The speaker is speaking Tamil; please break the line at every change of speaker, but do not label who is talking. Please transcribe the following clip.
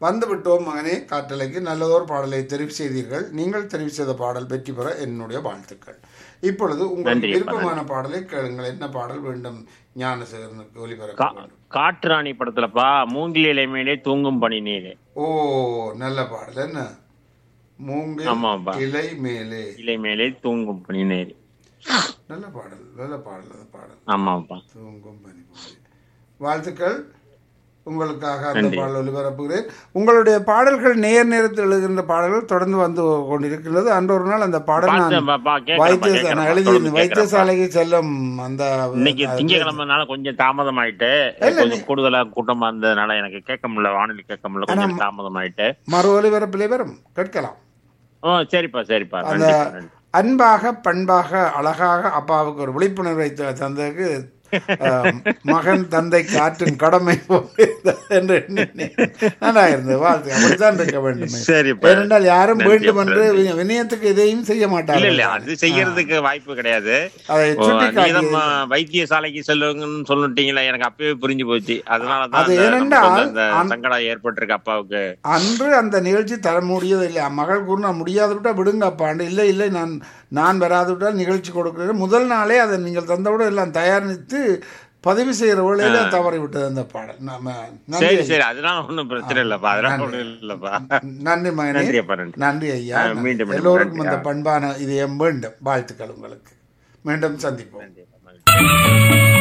வந்து விட்டோம் மகனே காற்றலைக்கு நல்லதோர் பாடலை தெரிவு செய்தீர்கள் நீங்கள் தெரிவு செய்த பாடல் வெற்றி பெற என்னுடைய வாழ்த்துக்கள் இப்பொழுது உங்களுக்கு
நன்றி, அப்பா,
விருப்பமான பாடலை கேளுங்கள் என்ன பாடல் வேண்டும் ஞானசேகரனுக்கு ஒளிபரப்ப
கா-
வேண்டும்
காட்டுராணி படத்துலப்பா மூங்கில் இலை மேலே தூங்கும் பனி நீரே
ஓ நல்ல பாடல் என்ன மூங்கில்
ஆமாப்பா.
இலை மேலே
இலை மேலே தூங்கும் பனி நீரே
நல்ல பாடல் நல்ல பாடல் அந்த பாடல்
ஆமாப்பா
தூங்கும் பனிபோலே வாழ்த்துக்கள் உங்களுக்காக அந்த
நன்றி.
பாடல் ஒளிபரப்புகிறேன் உங்களுடைய பாடல்கள் நேர் நேரத்தில் எழுதுகின்ற பாடல்கள் தொடர்ந்து வந்து கொண்டிருக்கின்றது அன்று ஒரு நாள் அந்த பாடல் நான்
பார்த்தேன்ப்பா, கேட்கிறேன்ப்பா,
வைத்திய நான்
கேட்கிறேன்ப்பா,
எழுதி
தொடர்ந்து
வைத்தியசாலைக்கு செல்லும் அந்த
இன்னைக்கு திங்கக்கிழமைனால கொஞ்சம் தாமதம் ஆயிட்டு கொஞ்சம் கூடுதலா கூட்டமா இருந்ததுனால எனக்கு கேட்க முடியல வானொலி கேட்க முடியல கொஞ்சம் தாமதம் ஆயிட்டு
மறு ஒலிபரப்பிலே வரும் கேட்கலாம்
ஓ சரிப்பா சரிப்பா
அந்த
நன்றி நன்றி
அன்பாக பண்பாக அழகாக அப்பாவுக்கு ஒரு விழிப்புணர்வை த- தந்ததுக்கு அஹ், மகன் தந்தை காற்றின் கடமை என்று எண்ணினேன். நல்லா இருந்தது வாழ்த்து அப்படித்தான் இருக்க வேண்டும்
சரிப்பா.
ஏனென்றால் யாரும்
நன்றி,
வேண்டும் என்று
நன்றி.
வி- வினயத்துக்கு எதையும் செய்ய
இல்ல
மாட்டார்கள்
இல்ல அது செய்யறதுக்கு வாய்ப்பு கிடையாது
அதை
ஓ,
சுட்டிக்காட்டி
நீதான் ஆ, வைத்தியசாலைக்கு செல்லுங்கன்னு சொல்லிட்டீங்களா எனக்கு அப்பவே புரிஞ்சு போச்சு அதனாலதான்
அது
அந்த
ஏனென்றால்
நமக்கு வந்து அந்த
அந்த-
சங்கடம் ஏற்பட்டிருக்கு அப்பாவுக்கு
அன்று அந்த நிகழ்ச்சி தர முடியதில்லை மகள் கூறு நான் முடியாது விட்டா விடுங்க அப்பாண்டு இல்லை இல்லை நான் நான் வராது விட்டால் நிகழ்ச்சி கொடுக்கிறேன் முதல் நாளே அதை நீங்கள் தந்தவுடன் எல்லாம் தயாரித்து பதிவு செய்கிற வேளையில தவறி விட்டது அந்த பாடல் நாம நன்றி
சரி சரி அதனால ஒண்ணும் பிரச்சனை இல்லப்பா அதனால ஒண்ணும் இல்லப்பா
நன்றி மகனே
நன்றி அப்பா நன்றி
நன்றி ஐயா
ஆ, மீண்டும் மீண்டும்
எல்லோருக்கும்
நன்றி.
அந்த பண்பான இதயம் வேண்டும் வாழ்த்துக்கள் உங்களுக்கு மீண்டும் சந்திப்போம்
நன்றி அப்பா, நன்றி